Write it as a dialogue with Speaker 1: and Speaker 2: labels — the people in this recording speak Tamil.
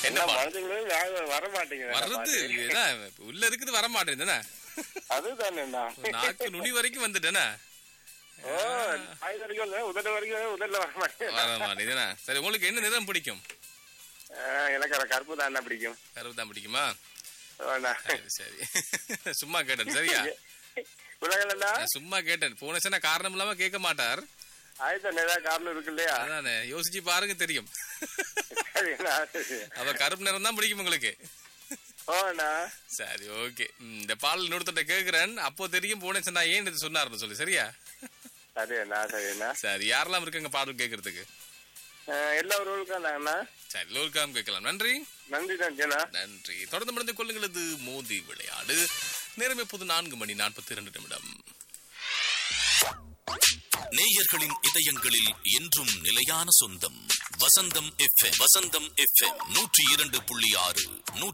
Speaker 1: என்ன
Speaker 2: என்ன
Speaker 1: பாட்டு
Speaker 2: மனசுக்குள்ள வர மாட்டேங்குது
Speaker 1: வர்றது என்ன, உள்ள இருக்குது வர மாட்டேங்குதுண்ணா
Speaker 2: அதுதானேண்ணா
Speaker 1: நாக்கு நுனி வரைக்கும் வந்துட்டேண்ணா
Speaker 2: ஓ வாய் வரைக்கும் இல்ல உதட்ட வரைக்கும் உதட்ட வர மாட்டேங்குது
Speaker 1: வர மாட்டேங்குதுண்ணா சரி உங்களுக்கு என்ன நிறம் பிடிக்கும்
Speaker 2: ஆ, எனக்கு அந்த கருப்பு தான் பிடிக்கும்
Speaker 1: கருவு தான் பிடிக்குமா
Speaker 2: ஓண்ணா.
Speaker 1: சரி சரி சும்மா கேட்டேன் சரியா
Speaker 2: உலகலண்ணா
Speaker 1: நான் சும்மா கேட்டேன் போன சொன்னா காரணம் இல்லாம கேட்க மாட்டார்
Speaker 2: ஆயிரத்தி ஏதாவது காரணம் இருக்கு இல்லையா
Speaker 1: அதானே யோசிச்சு பாருங்க தெரியும்
Speaker 2: சரிண்ணா சரி
Speaker 1: அவ கருப்பு நிறம் தான் பிடிக்கும் உங்களுக்கு
Speaker 2: ஓண்ணா
Speaker 1: சரி ஓகே இந்த பால் இன்னொருத்தட்ட கேக்குறேன் அப்போ தெரியும் போனேன் சொன்னா ஏன் இது சொன்னாருன்னு சொல்லி சரியா
Speaker 2: சரிண்ணா சரிண்ணா
Speaker 1: சரி யாரெல்லாம் இருக்குங்க பாடல் கேட்கறதுக்கு
Speaker 2: ஆ, எல்லா உறவுகளுக்கும் தாங்கண்ணா
Speaker 1: சரி லோல்காம் கேட்கலாம் நன்றி
Speaker 2: நன்றி நன்றிண்ணா
Speaker 1: நன்றி தொடர்ந்து முடிந்து கொள்ளுங்கள் இது மோதி விளையாடு நேரம் இப்போது நான்கு மணி நாற்பத்தி இரண்டு நிமிடம்
Speaker 3: நேயர்களின் இதயங்களில் என்றும் நிலையான சொந்தம் வசந்தம் எஃப்எம் வசந்தம் எஃப்எம் நூற்றி இரண்டு புள்ளி ஆறு நூற்றி